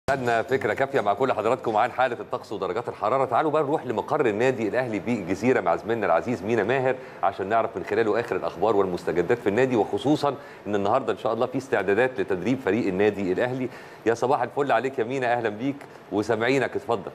خدنا فكره كافيه مع كل حضراتكم عن حاله الطقس ودرجات الحراره تعالوا بقى نروح لمقر النادي الاهلي بالجزيره مع زميلنا العزيز مينا ماهر عشان نعرف من خلاله اخر الاخبار والمستجدات في النادي وخصوصا ان النهارده ان شاء الله في استعدادات لتدريب فريق النادي الاهلي يا صباح الفل عليك يا مينا اهلا بيك وسامعينك اتفضل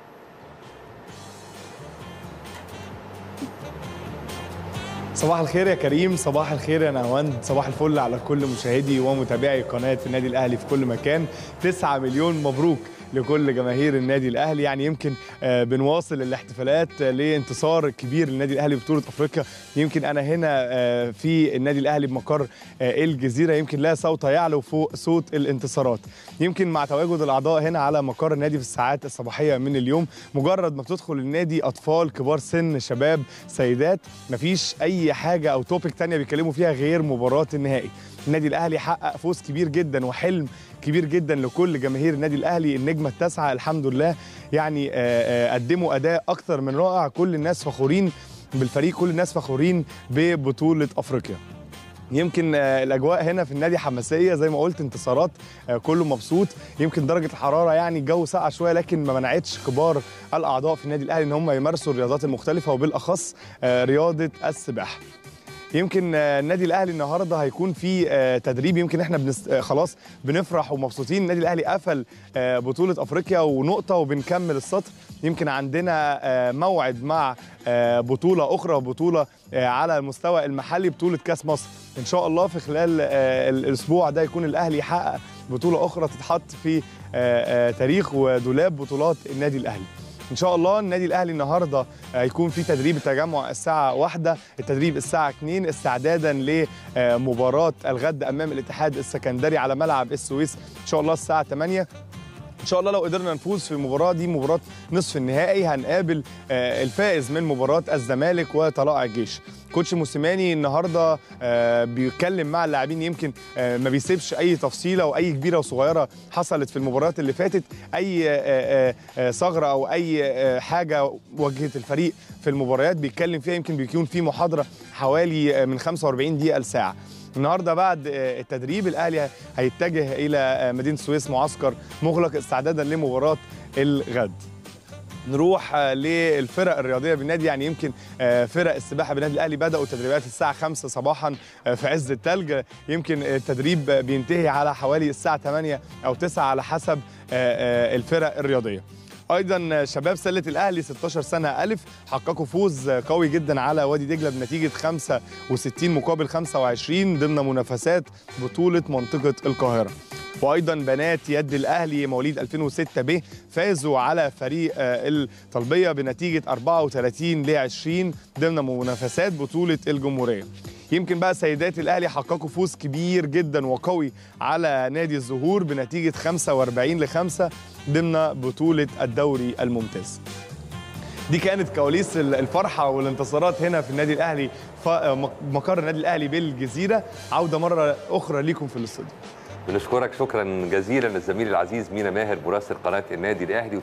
صباح الخير يا كريم صباح الخير يا نهواند صباح الفل على كل مشاهدي ومتابعي قناة النادي الأهلي في كل مكان 9 مليون مبروك لكل جماهير النادي الاهلي يعني يمكن آه، بنواصل الاحتفالات آه، لانتصار كبير للنادي الاهلي ببطوله افريقيا يمكن انا هنا آه، في النادي الاهلي بمقر آه، الجزيره يمكن لا صوت يعلو فوق صوت الانتصارات يمكن مع تواجد الاعضاء هنا على مقر النادي في الساعات الصباحيه من اليوم مجرد ما بتدخل النادي اطفال كبار سن شباب سيدات مفيش اي حاجه او توبيك تانية بيتكلموا فيها غير مباراه النهائي النادي الاهلي حقق فوز كبير جدا وحلم كبير جدا لكل جماهير النادي الاهلي النجمه التاسعه الحمد لله يعني آه، آه، قدموا اداء اكثر من رائع كل الناس فخورين بالفريق كل الناس فخورين ببطوله افريقيا يمكن آه، الاجواء هنا في النادي حماسيه زي ما قلت انتصارات آه، كله مبسوط يمكن درجه الحراره يعني الجو ساقع شويه لكن ما منعتش كبار الاعضاء في النادي الاهلي ان هم يمارسوا الرياضات المختلفه وبالاخص آه، رياضه السباحه يمكن آه، النادي الاهلي النهارده هيكون في آه، تدريب يمكن احنا بنس... آه، خلاص بنفرح ومبسوطين النادي الاهلي قفل آه، بطوله افريقيا ونقطه وبنكمل السطر يمكن عندنا آه، موعد مع آه، بطوله اخرى بطوله آه، على المستوى المحلي بطوله كاس مصر ان شاء الله في خلال آه، الاسبوع ده يكون الاهلي يحقق بطوله اخرى تتحط في آه، آه، تاريخ ودولاب بطولات النادي الاهلي ان شاء الله النادي الاهلي النهارده هيكون في تدريب التجمع الساعه واحدة التدريب الساعه 2 استعدادا لمباراه الغد امام الاتحاد السكندري على ملعب السويس ان شاء الله الساعه 8 ان شاء الله لو قدرنا نفوز في المباراه دي مباراه نصف النهائي هنقابل آه، الفائز من مباراه الزمالك وطلائع الجيش كوتش موسيماني النهارده آه، بيتكلم مع اللاعبين يمكن آه، ما بيسيبش اي تفصيله واي كبيره وصغيره حصلت في المباريات اللي فاتت اي آه، آه، آه، ثغره او اي آه، حاجه واجهت الفريق في المباريات بيتكلم فيها يمكن بيكون في محاضره حوالي آه، من 45 دقيقه لساعه النهارده بعد آه، التدريب الاهلي هيتجه الى آه، مدينه السويس معسكر مغلق استعدادا لمباراه الغد نروح آه، للفرق الرياضيه بالنادي يعني يمكن آه، فرق السباحه بالنادي الاهلي بداوا تدريبات الساعه 5 صباحا آه، في عز الثلج يمكن التدريب بينتهي على حوالي الساعه 8 او 9 على حسب آه، آه، الفرق الرياضيه ايضا شباب سله الاهلي 16 سنه الف حققوا فوز قوي جدا على وادي دجله بنتيجه 65 مقابل 25 ضمن منافسات بطوله منطقه القاهره وايضا بنات يد الاهلي مواليد 2006 ب فازوا على فريق آه، الطلبيه بنتيجه 34 ل 20 ضمن منافسات بطوله الجمهوريه يمكن بقى سيدات الاهلي حققوا فوز كبير جدا وقوي على نادي الزهور بنتيجه 45 ل 5 ضمن بطوله الدوري الممتاز دي كانت كواليس الفرحه والانتصارات هنا في النادي الاهلي ف- مقر النادي الاهلي بالجزيره عوده مره اخرى ليكم في الاستوديو بنشكرك شكرا جزيلا الزميل العزيز مينا ماهر مراسل قناه النادي الاهلي